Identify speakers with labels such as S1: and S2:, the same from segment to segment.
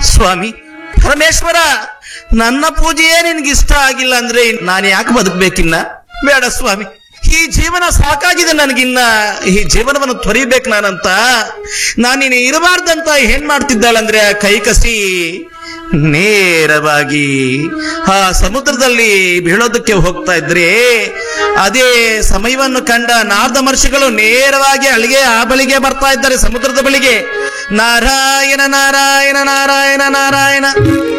S1: ಸ್ವಾಮಿ ಪರಮೇಶ್ವರ ನನ್ನ ಪೂಜೆಯೇ ನಿನ್ಗೆ ಇಷ್ಟ ಆಗಿಲ್ಲ ಅಂದ್ರೆ ನಾನು ಯಾಕೆ ಬದುಕ್ಬೇಕಿನ್ನ ಬೇಡ ಸ್ವಾಮಿ ಈ ಜೀವನ ಸಾಕಾಗಿದೆ ನನಗಿನ್ನ ಈ ಜೀವನವನ್ನು ತೊರಿಬೇಕು ನಾನಂತ ನಾನಿನ್ನು ಇರಬಾರ್ದಂತ ಏನ್ ಮಾಡ್ತಿದ್ದಾಳಂದ್ರೆ ಆ ಕೈ ಕಸಿ ನೇರವಾಗಿ ಆ ಸಮುದ್ರದಲ್ಲಿ ಬೀಳೋದಕ್ಕೆ ಹೋಗ್ತಾ ಇದ್ರೆ ಅದೇ ಸಮಯವನ್ನು ಕಂಡ ನಾರದ ಮಹರ್ಷಿಗಳು ನೇರವಾಗಿ ಅಲ್ಲಿಗೆ ಆ ಬಳಿಗೆ ಬರ್ತಾ ಇದ್ದಾರೆ ಸಮುದ್ರದ ಬಳಿಗೆ ನಾರಾಯಣ ನಾರಾಯಣ ನಾರಾಯಣ ನಾರಾಯಣ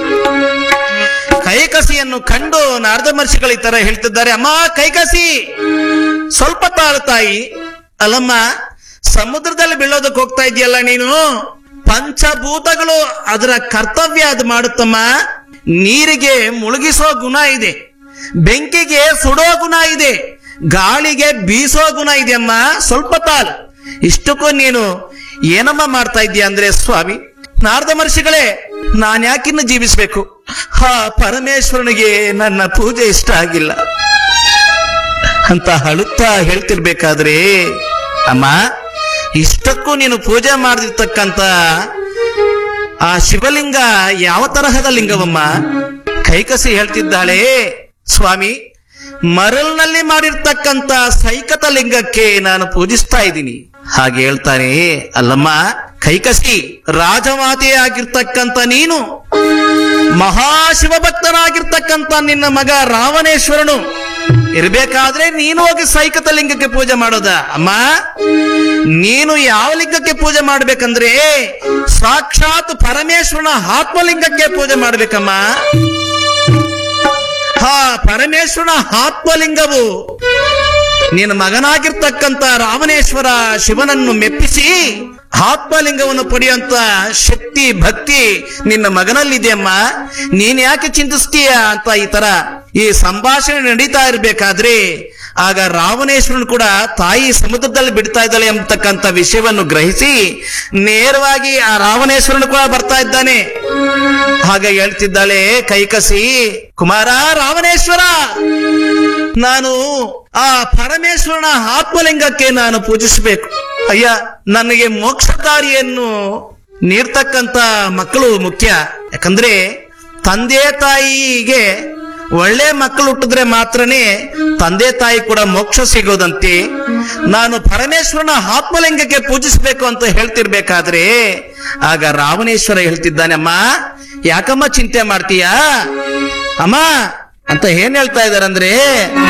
S1: ಕೈಕಸಿಯನ್ನು ಕಂಡು ನಾರದ ಮಹರ್ಷಿಗಳು ಈ ತರ ಹೇಳ್ತಿದ್ದಾರೆ ಅಮ್ಮ ಕೈಕಸಿ ಸ್ವಲ್ಪ ತಾಳು ತಾಯಿ ಅಲ್ಲಮ್ಮ ಸಮುದ್ರದಲ್ಲಿ ಬೀಳೋದಕ್ಕೆ ಹೋಗ್ತಾ ಇದೆಯಲ್ಲ ನೀನು ಪಂಚಭೂತಗಳು ಅದರ ಕರ್ತವ್ಯ ಅದು ಮಾಡುತ್ತಮ್ಮ ನೀರಿಗೆ ಮುಳುಗಿಸೋ ಗುಣ ಇದೆ ಬೆಂಕಿಗೆ ಸುಡೋ ಗುಣ ಇದೆ ಗಾಳಿಗೆ ಬೀಸೋ ಗುಣ ಇದೆ ಅಮ್ಮ ಸ್ವಲ್ಪ ತಾಳು ಇಷ್ಟಕ್ಕೂ ನೀನು ಏನಮ್ಮ ಮಾಡ್ತಾ ಇದೀಯ ಅಂದ್ರೆ ಸ್ವಾಮಿ ನಾರದ ಮಹರ್ಷಿಗಳೇ ನಾನ್ ಯಾಕಿನ್ನು ಜೀವಿಸ್ಬೇಕು ಹಾ ಪರಮೇಶ್ವರನಿಗೆ ನನ್ನ ಪೂಜೆ ಇಷ್ಟ ಆಗಿಲ್ಲ ಅಂತ ಅಳುತ್ತಾ ಹೇಳ್ತಿರ್ಬೇಕಾದ್ರೆ ಅಮ್ಮ ಇಷ್ಟಕ್ಕೂ ನೀನು ಪೂಜೆ ಮಾಡಿರ್ತಕ್ಕಂತ ಆ ಶಿವಲಿಂಗ ಯಾವ ತರಹದ ಲಿಂಗವಮ್ಮ ಕೈಕಸಿ ಹೇಳ್ತಿದ್ದಾಳೆ ಸ್ವಾಮಿ ಮರಲ್ನಲ್ಲಿ ಮಾಡಿರ್ತಕ್ಕಂತ ಸೈಕತ ಲಿಂಗಕ್ಕೆ ನಾನು ಪೂಜಿಸ್ತಾ ಇದ್ದೀನಿ ಹಾಗೆ ಹೇಳ್ತಾನೆ ಅಲ್ಲಮ್ಮ ಕೈಕಸಿ ರಾಜಮಾತೆ ಆಗಿರ್ತಕ್ಕಂತ ನೀನು ಮಹಾಶಿವ ಭಕ್ತನಾಗಿರ್ತಕ್ಕಂತ ನಿನ್ನ ಮಗ ರಾವಣೇಶ್ವರನು ಇರ್ಬೇಕಾದ್ರೆ ನೀನು ಹೋಗಿ ಸೈಕತ ಲಿಂಗಕ್ಕೆ ಪೂಜೆ ಮಾಡೋದ ಅಮ್ಮ ನೀನು ಯಾವ ಲಿಂಗಕ್ಕೆ ಪೂಜೆ ಮಾಡ್ಬೇಕಂದ್ರೆ ಸಾಕ್ಷಾತ್ ಪರಮೇಶ್ವರನ ಆತ್ಮಲಿಂಗಕ್ಕೆ ಪೂಜೆ ಮಾಡ್ಬೇಕಮ್ಮ ಹಾ ಪರಮೇಶ್ವರನ ಆತ್ಮಲಿಂಗವು ನಿನ್ನ ಮಗನಾಗಿರ್ತಕ್ಕಂತ ರಾಮನೇಶ್ವರ ಶಿವನನ್ನು ಮೆಪ್ಪಿಸಿ ಆತ್ಮಲಿಂಗವನ್ನು ಪಡೆಯುವಂತ ಶಕ್ತಿ ಭಕ್ತಿ ನಿನ್ನ ಮಗನಲ್ಲಿದೆಯಮ್ಮ ನೀನ್ ಯಾಕೆ ಚಿಂತಿಸ್ತೀಯ ಅಂತ ಈ ತರ ಈ ಸಂಭಾಷಣೆ ನಡೀತಾ ಇರ್ಬೇಕಾದ್ರೆ ಆಗ ರಾವಣೇಶ್ವರನ್ ಕೂಡ ತಾಯಿ ಸಮುದ್ರದಲ್ಲಿ ಬಿಡ್ತಾ ಇದ್ದಾಳೆ ಎಂಬತಕ್ಕಂತ ವಿಷಯವನ್ನು ಗ್ರಹಿಸಿ ನೇರವಾಗಿ ಆ ರಾವಣೇಶ್ವರನು ಕೂಡ ಬರ್ತಾ ಇದ್ದಾನೆ ಹಾಗೆ ಹೇಳ್ತಿದ್ದಾಳೆ ಕೈಕಸಿ ಕುಮಾರ ರಾವಣೇಶ್ವರ ನಾನು ಆ ಪರಮೇಶ್ವರನ ಆತ್ಮಲಿಂಗಕ್ಕೆ ನಾನು ಪೂಜಿಸಬೇಕು ಅಯ್ಯ ನನಗೆ ಮೋಕ್ಷಕಾರಿಯನ್ನು ನೀಡ್ತಕ್ಕಂತ ಮಕ್ಕಳು ಮುಖ್ಯ ಯಾಕಂದ್ರೆ ತಂದೆ ತಾಯಿಗೆ ಒಳ್ಳೆ ಮಕ್ಕಳು ಹುಟ್ಟಿದ್ರೆ ಮಾತ್ರನೇ ತಂದೆ ತಾಯಿ ಕೂಡ ಮೋಕ್ಷ ಸಿಗೋದಂತೆ ನಾನು ಪರಮೇಶ್ವರನ ಆತ್ಮಲಿಂಗಕ್ಕೆ ಪೂಜಿಸಬೇಕು ಅಂತ ಹೇಳ್ತಿರ್ಬೇಕಾದ್ರೆ ಆಗ ರಾವಣೇಶ್ವರ ಹೇಳ್ತಿದ್ದಾನೆ ಅಮ್ಮ ಯಾಕಮ್ಮ ಚಿಂತೆ ಮಾಡ್ತೀಯಾ ಅಮ್ಮ ಅಂತ ಏನ್ ಹೇಳ್ತಾ ಇದಾರಂದ್ರೆ